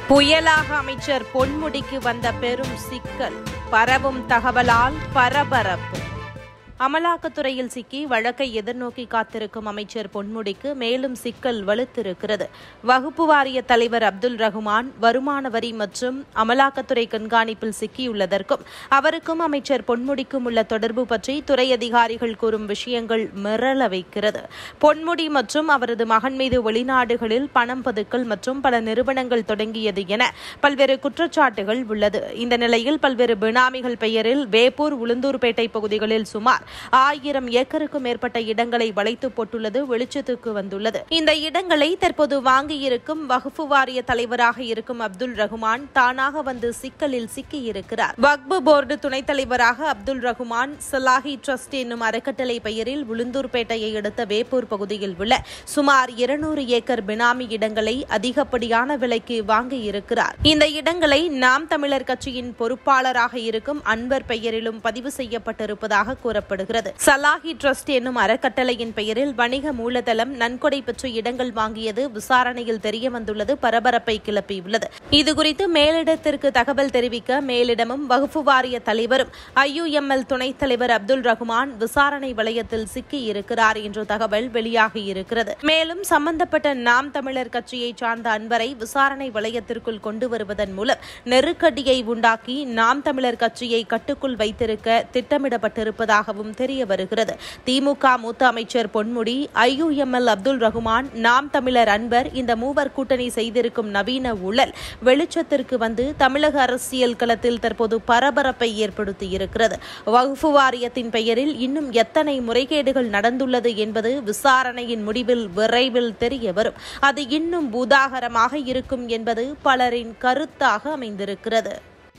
புயலாக அமைச்சர் பொன்முடிக்கு வந்த பெரும் சிக்கல் பரவும் தகவலால் பரபரப்பு அமலாக்கத்துறையில் சிக்கி வழக்கை எதிர்நோக்கி காத்திருக்கும் அமைச்சர் பொன்முடிக்கு மேலும் சிக்கல் வலுத்திருக்கிறது வகுப்பு வாரிய தலைவர் அப்துல் ரகுமான் வருமான வரி மற்றும் அமலாக்கத்துறை கண்காணிப்பில் சிக்கியுள்ளதற்கும் அவருக்கும் அமைச்சர் பொன்முடிக்கும் உள்ள தொடர்பு பற்றி துறை அதிகாரிகள் கூறும் விஷயங்கள் மிரள வைக்கிறது பொன்முடி மற்றும் அவரது மகன் மீது வெளிநாடுகளில் பணம் பதுக்கல் மற்றும் பல நிறுவனங்கள் தொடங்கியது என பல்வேறு குற்றச்சாட்டுகள் உள்ளது இந்த நிலையில் பல்வேறு பினாமிகள் பெயரில் வேப்பூர் உளுந்தூர்பேட்டை பகுதிகளில் சுமார் ஆயிரம் ஏக்கருக்கும் மேற்பட்ட இடங்களை வளைத்து போட்டுள்ளது வெளிச்சத்துக்கு வந்துள்ளது இந்த இடங்களை தற்போது வாங்கியிருக்கும் வகுப்பு வாரிய தலைவராக இருக்கும் அப்துல் ரகுமான் தானாக வந்து சிக்கலில் சிக்கியிருக்கிறார் வக்பு போர்டு துணைத் தலைவராக அப்துல் ரகுமான் சலாஹி ட்ரஸ்ட் என்னும் அறக்கட்டளை பெயரில் உளுந்தூர்பேட்டையை அடுத்த வேப்பூர் பகுதியில் உள்ள சுமார் இருநூறு ஏக்கர் பினாமி இடங்களை அதிகப்படியான விலைக்கு வாங்கியிருக்கிறார் இந்த இடங்களை நாம் தமிழர் கட்சியின் பொறுப்பாளராக இருக்கும் அன்பர் பெயரிலும் பதிவு செய்யப்பட்டிருப்பதாக கூறப்படுகிறது சலாஹி ட்ரஸ்ட் என்னும் அறக்கட்டளையின் பெயரில் வணிக மூலதனம் நன்கொடை பெற்று இடங்கள் வாங்கியது விசாரணையில் தெரியவந்துள்ளது பரபரப்பை கிளப்பியுள்ளது இதுகுறித்து மேலிடத்திற்கு தகவல் தெரிவிக்க மேலிடமும் வகுப்பு வாரிய தலைவரும் ஐயுஎம்எல் துணைத் தலைவர் அப்துல் ரகுமான் விசாரணை வளையத்தில் சிக்கியிருக்கிறார் என்ற தகவல் வெளியாகியிருக்கிறது மேலும் சம்பந்தப்பட்ட நாம் தமிழர் கட்சியைச் சார்ந்த அன்பரை விசாரணை வளையத்திற்குள் கொண்டு வருவதன் மூலம் நெருக்கடியை உண்டாக்கி நாம் தமிழர் கட்சியை கட்டுக்குள் வைத்திருக்க திட்டமிடப்பட்டிருப்பதாகவும் தெரிய வருகிறது திமுக மூத்த அமைச்சர் பொன்முடி ஐயுஎம்எல் அப்துல் ரகுமான் நாம் தமிழர் அன்பர் இந்த மூவர் கூட்டணி செய்திருக்கும் நவீன ஊழல் வெளிச்சத்திற்கு வந்து தமிழக அரசியல் களத்தில் தற்போது பரபரப்பை ஏற்படுத்தியிருக்கிறது வகுப்பு வாரியத்தின் பெயரில் இன்னும் எத்தனை முறைகேடுகள் நடந்துள்ளது என்பது விசாரணையின் முடிவில் விரைவில் தெரிய வரும் அது இன்னும் பூதாகரமாக இருக்கும் என்பது பலரின் கருத்தாக அமைந்திருக்கிறது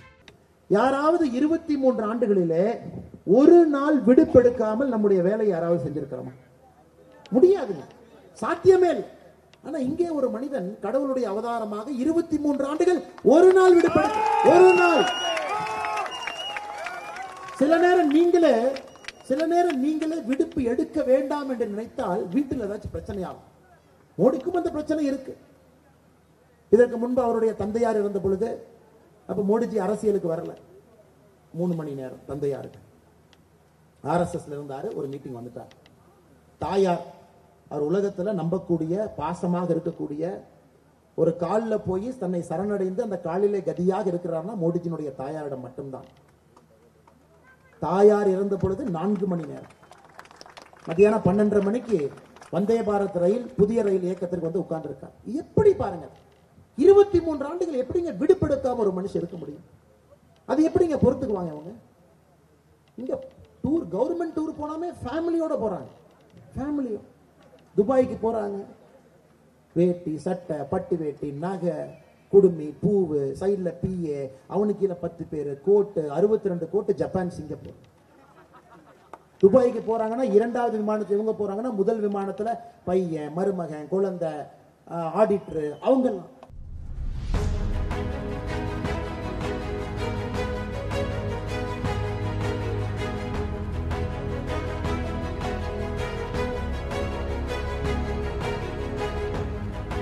யாராவது இருபத்தி மூன்று ஆண்டுகளிலே ஒரு நாள் விடுப்பெடுக்காமல் நம்முடைய வேலையை யாராவது செஞ்சிருக்கிறோமா முடியாதுங்க சாத்தியமே இல்லை ஆனா இங்கே ஒரு மனிதன் கடவுளுடைய அவதாரமாக இருபத்தி மூன்று ஆண்டுகள் ஒரு நாள் விடுப்பெடுக்க ஒரு நாள் சில நேரம் நீங்களே சில நேரம் நீங்களே விடுப்பு எடுக்க வேண்டாம் என்று நினைத்தால் வீட்டில் ஏதாச்சும் பிரச்சனை ஆகும் மோடிக்கும் அந்த பிரச்சனை இருக்கு இதற்கு முன்பு அவருடைய தந்தையார் இருந்த பொழுது அப்ப மோடிஜி அரசியலுக்கு வரல மூணு மணி நேரம் தந்தையாருக்கு ஆர்எஸ்எஸ்ல இருந்தாரு ஒரு மீட்டிங் வந்துட்டார் தாயார் அவர் உலகத்துல நம்பக்கூடிய பாசமாக இருக்கக்கூடிய ஒரு காலில் போய் தன்னை சரணடைந்து அந்த காலிலே கதியாக இருக்கிறார்னா மோடிஜினுடைய தாயாரிடம் மட்டும்தான் தாயார் இறந்த பொழுது நான்கு மணி நேரம் மத்தியானம் பன்னெண்டரை மணிக்கு வந்தே பாரத் ரயில் புதிய ரயில் இயக்கத்திற்கு வந்து உட்கார்ந்துருக்கார் எப்படி பாருங்க இருபத்தி மூன்று ஆண்டுகள் எப்படிங்க விடுபெடுக்காம ஒரு மனுஷன் இருக்க முடியும் அது எப்படிங்க பொறுத்துக்குவாங்க அவங்க இங்க டூர் கவர்மெண்ட் டூர் போனாமே ஃபேமிலியோட போறாங்க ஃபேமிலியோ துபாய்க்கு போறாங்க வேட்டி சட்டை பட்டு வேட்டி நகை குடுமி பூவு சைடுல பிஏ அவனுக்கு கீழே பத்து பேர் கோட்டு அறுபத்தி ரெண்டு கோட்டு ஜப்பான் சிங்கப்பூர் துபாய்க்கு போறாங்கன்னா இரண்டாவது விமானத்துல இவங்க போறாங்கன்னா முதல் விமானத்துல பையன் மருமகன் குழந்தை ஆடிட்டர் அவங்கெல்லாம்